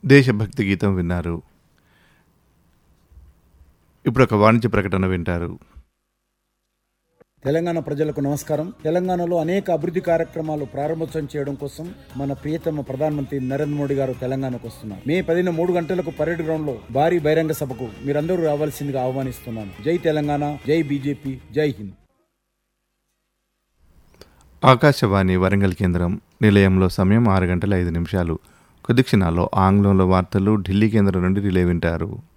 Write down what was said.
దేశభక్తి గీతం విన్నారు ఇప్పుడు ఒక వాణిజ్య ప్రకటన వింటారు తెలంగాణ ప్రజలకు నమస్కారం తెలంగాణలో అనేక అభివృద్ధి కార్యక్రమాలు ప్రారంభోత్సవం చేయడం కోసం మన ప్రియతమ ప్రధానమంత్రి నరేంద్ర మోడీ గారు తెలంగాణకు వస్తున్నారు మే పదిన మూడు గంటలకు పరేడ్ గ్రౌండ్ లో భారీ బహిరంగ సభకు మీరందరూ రావాల్సిందిగా ఆహ్వానిస్తున్నాను జై తెలంగాణ జై బీజేపీ జై హింద్ ఆకాశవాణి వరంగల్ కేంద్రం నిలయంలో సమయం ఆరు గంటల ఐదు నిమిషాలు కొద్ది క్షణాల్లో ఆంగ్లంలో వార్తలు ఢిల్లీ కేంద్రం నుండి రిలే వింటారు